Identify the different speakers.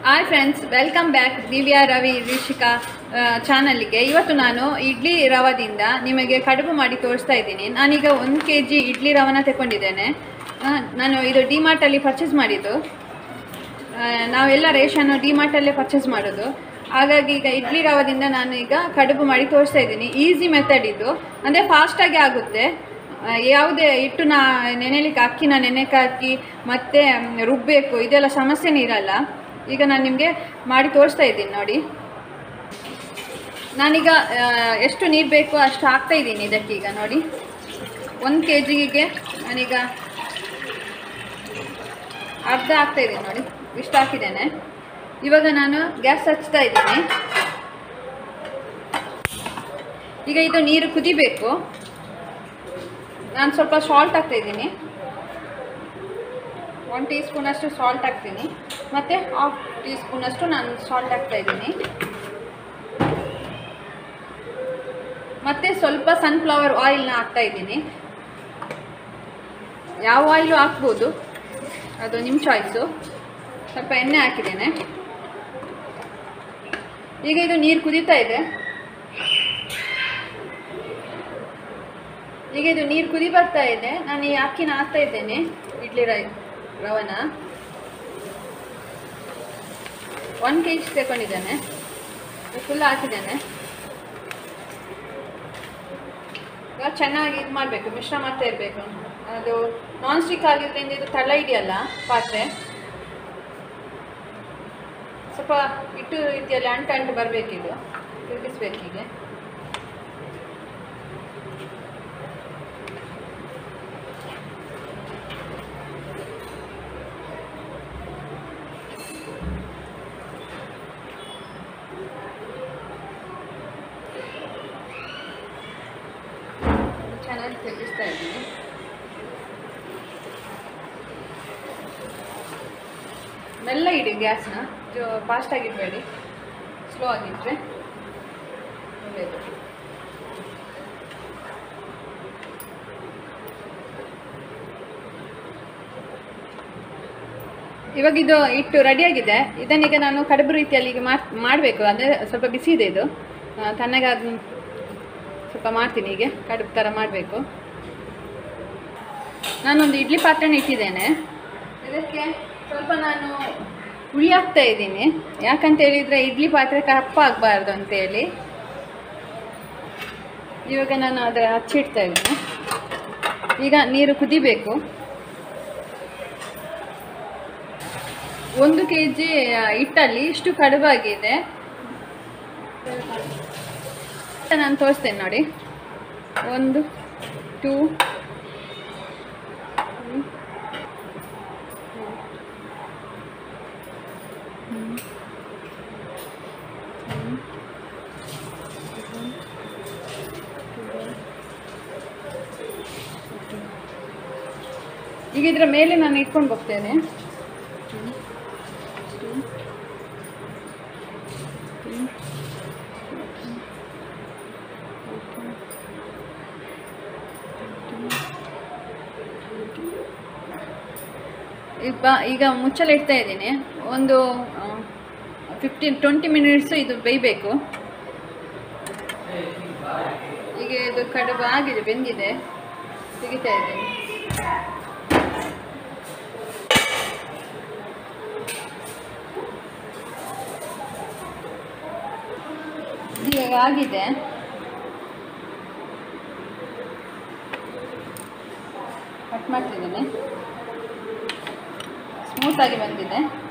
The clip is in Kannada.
Speaker 1: hi friends welcome back Divya Ravi Rishika ಚಾನಲ್ಗೆ ಇವತ್ತು ನಾನು ಇಡ್ಲಿ ರವದಿಂದ ನಿಮಗೆ ಕಡುಬು ಮಾಡಿ ತೋರಿಸ್ತಾ ಇದ್ದೀನಿ ನಾನೀಗ ಒಂದು ಕೆ ಜಿ ಇಡ್ಲಿ ರವನ ತಗೊಂಡಿದ್ದೇನೆ ಆ, ನಾನು ಇದು ಡಿಮಾರ್ಟಲ್ಲಿ ಪರ್ಚೇಸ್ ಮಾಡಿದ್ದು ಆ, ನಾವೆಲ್ಲ ರೇಷನ್ನು ಡಿಮಾರ್ಟಲ್ಲೇ ಪರ್ಚೇಸ್ ಮಾಡೋದು ಹಾಗಾಗಿ ಈಗ ಇಡ್ಲಿ ರವದಿಂದ ನಾನು ಈಗ ಕಡುಬು ಮಾಡಿ ತೋರಿಸ್ತಾ ಇದ್ದೀನಿ ಈಸಿ ಮೆಥಡ್ ಇದು ಅಂದರೆ ಫಾಸ್ಟಾಗಿ ಆಗುತ್ತೆ ಆ, ಯಾವುದೇ ಹಿಟ್ಟು ನಾ ನೆನೆಲಿಕ್ಕೆ ಅಕ್ಕಿನ ನೆನೆಕ್ಕೆ ಹಾಕಿ ಮತ್ತೆ ಮ್, ರುಬ್ಬಬೇಕು ಇದೆಲ್ಲ ಸಮಸ್ಯೆನೇ ಇರಲ್ಲ ಈಗ ನಾನು ನಿಮಗೆ ಮಾಡಿ ತೋರಿಸ್ತಾ ಇದ್ದೀನಿ ನೋಡಿ ನಾನೀಗ ಆ, ಎಷ್ಟು ನೀರು ಬೇಕು ಅಷ್ಟು ಹಾಕ್ತಾ ಇದ್ದೀನಿ ಇದಕ್ಕೀಗ ನೋಡಿ ಒಂದು ಕೆ ಜಿಗೆ ನಾನೀಗ ಅರ್ಧ ಹಾಕ್ತಾ ಇದ್ದೀನಿ ನೋಡಿ ಇಷ್ಟು ಹಾಕಿದ್ದೇನೆ ಇವಾಗ ನಾನು ಗ್ಯಾಸ್ ಹಚ್ತಾ ಇದ್ದೀನಿ ಈಗ ಇದು ನೀರು ಕುದಿಬೇಕು ನಾನು ಸ್ವಲ್ಪ ಸಾಲ್ಟ್ ಹಾಕ್ತಾ ಇದ್ದೀನಿ ಒನ್ ಟೀ ಸ್ಪೂನಷ್ಟು ಸಾಲ್ಟ್ ಹಾಕ್ತೀನಿ ಮತ್ತು ಹಾಫ್ ಟೀ ಸ್ಪೂನಷ್ಟು ನಾನು ಸಾಲ್ಟ್ ಹಾಕ್ತಾ ಇದ್ದೀನಿ ಮತ್ತು ಸ್ವಲ್ಪ ಸನ್ಫ್ಲವರ್ ಆಯಿಲ್ನ ಹಾಕ್ತಾ ಇದ್ದೀನಿ ಯಾವ ಆಯಿಲು ಹಾಕ್ಬೋದು ಅದು ನಿಮ್ಮ ಚಾಯ್ಸು ಸ್ವಲ್ಪ ಎಣ್ಣೆ ಹಾಕಿದ್ದೇನೆ ಈಗ ಇದು ನೀರು ಕುದೀತಾ ಇದೆ ಈಗ ಇದು ನೀರು ಕುದಿ ಬರ್ತಾ ಇದೆ ನಾನು ಈ ಅಕ್ಕಿನ ಹಾಕ್ತಾ ಇದ್ದೇನೆ ಇಡ್ಲಿ ರೈ ರವನ ಒನ್ ಕೆ ಜಿ ತಗೊಂಡಿದ್ದೇನೆ ಫುಲ್ ಹಾಕಿದ್ದೇನೆ ಇವಾಗ ಚೆನ್ನಾಗಿ ಇದು ಮಾಡಬೇಕು ಮಿಶ್ರ ಮಾಡ್ತಾ ಇರಬೇಕು ಅದು ನಾನ್ ಸ್ಟಿಕ್ ಆಗಿದ್ರಿಂದ ಇದು ತಳ ಇದೆಯಲ್ಲ ಪಾತ್ರೆ ಸ್ವಲ್ಪ ಇಟ್ಟು ರೀತಿಯಲ್ಲಿ ಅಂಟು ಅಂಟು ಬರಬೇಕಿದು ತಿರುಗಿಸ್ಬೇಕೀಗೆ ಚೆನ್ನಾಗಿ ತಿರುಗಿಸ್ತಾ ಇದ್ದೀನಿ ಮೆಲ್ಲ ಇಡಿ ಗ್ಯಾಸ್ನ ಜೋ ಫಾಸ್ಟ್ ಆಗಿಡಬೇಡಿ ಸ್ಲೋ ಆಗಿಟ್ಟರೆ ಒಳ್ಳೆಯದು ಇವಾಗ ಇದು ಇಟ್ಟು ರೆಡಿಯಾಗಿದೆ ಇದನ್ನೀಗ ನಾನು ಕಡುಬು ರೀತಿಯಲ್ಲಿ ಈಗ ಮಾಡ್ ಮಾಡಬೇಕು ಅಂದರೆ ಸ್ವಲ್ಪ ಬಿಸಿ ಇದೆ ಇದು ಆ, ತಣ್ಣಗಾದ ಸ್ವಲ್ಪ ಮಾಡ್ತೀನಿ ಹೀಗೆ ಕಡುಬು ಥರ ಮಾಡಬೇಕು ನಾನೊಂದು ಇಡ್ಲಿ ಪಾತ್ರೆನ ಇಟ್ಟಿದ್ದೇನೆ ಇದಕ್ಕೆ ಸ್ವಲ್ಪ ನಾನು ಹುಳಿ ಹಾಕ್ತಾ ಇದ್ದೀನಿ ಯಾಕಂತ ಹೇಳಿದರೆ ಇಡ್ಲಿ ಪಾತ್ರೆ ಕಪ್ಪಾಗಬಾರ್ದು ಅಂತೇಳಿ ಇವಾಗ ನಾನು ಅದರ ಹಚ್ಚಿಡ್ತಾ ಇದ್ದೀನಿ ಈಗ ನೀರು ಕುದಿಬೇಕು ಒಂದು ಕೆ ಜಿ ಹಿಟ್ಟಲ್ಲಿ ಇಷ್ಟು ಕಡುಬಾಗಿದೆ ನಾನು ತೋರಿಸ್ತೇನೆ ನೋಡಿ ಒಂದು ಟೂ ಈಗ ಇದರ ಮೇಲೆ ನಾನು ಇಟ್ಕೊಂಡು ಹೋಗ್ತೇನೆ ಈಗ ಈಗ ಮುಚ್ಚಲು ಇಡ್ತಾ ಇದ್ದೀನಿ ಒಂದು ಫಿಫ್ಟೀನ್ ಟ್ವೆಂಟಿ ಮಿನಿಟ್ಸು ಇದು ಬೇಯಬೇಕು ಈಗ ಇದು ಕಡುಬು ಆಗಿದೆ ಬೆಂದಿದೆ ತೆಗಿತಾ ಇದ್ದೀನಿ ಈಗ ಆಗಿದೆ ಕಟ್ ಮಾಡ್ತಿದ್ದೀನಿ ಸ್ಮೂತಾಗಿ ಬಂದಿದೆ